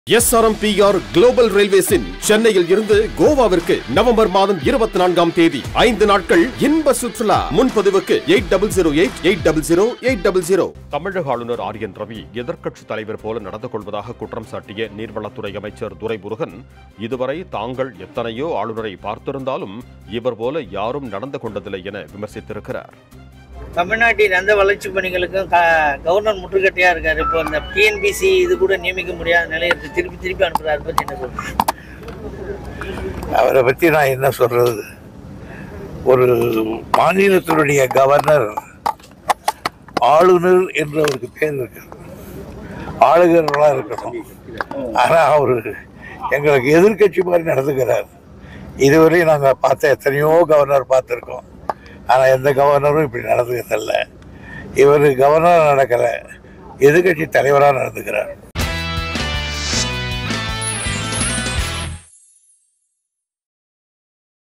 SRMPR global ரயில்வேஸின் சென்னையில் இருந்து கோவாவிற்கு November மாதம் இருபத்தி நான்காம் தேதி ஐந்து நாட்கள் இன்ப சுற்றுலா முன்பதிவுக்கு eight double zero eight eight double zero eight double zero தமிழக ஆளுநர் ஆர் என் ரவி எதிர்க்கட்சி தலைவர் போல நடந்து கொள்வதாக குற்றம் சாட்டிய நீர்வளத்துறை அமைச்சர் துரைமுருகன் இதுவரை தாங்கள் எத்தனையோ ஆளுநரை பார்த்திருந்தாலும் இவர் போல யாரும் நடந்து கொண்டதில்லை என விமர்சித்திருக்கிறார் தமிழ்நாட்டின் எந்த வளர்ச்சி பணிகளுக்கும் க- கவர்னர் முற்றுக்கட்டையா இருக்காரு இப்போ இந்த டிஎன்பிசி இது கூட நியமிக்க முடியாத நிலை இருக்கு திருப்பி திருப்பி அனுப்புறாரு பத்தி என்ன சொல்றீங்க அவரை பற்றி நான் என்ன சொல்றது ஒரு மாநிலத்தினுடைய கவர்னர் ஆளுநர் என்று அவருக்கு பேர் இருக்கு ஆளுநர்களாக இருக்கணும் ஆனால் அவர் எங்களுக்கு எதிர்க்கட்சி மாதிரி நடந்துக்கிறார் இதுவரை நாங்கள் பார்த்த எத்தனையோ கவர்னர் பார்த்துருக்கோம் ஆனால் எந்த கவர்னரும் இப்படி நடந்துக்கிறதில்ல இவர் கவர்னர் நடக்கலை எதிர்க்கட்சி தலைவராக நடந்துக்கிறார்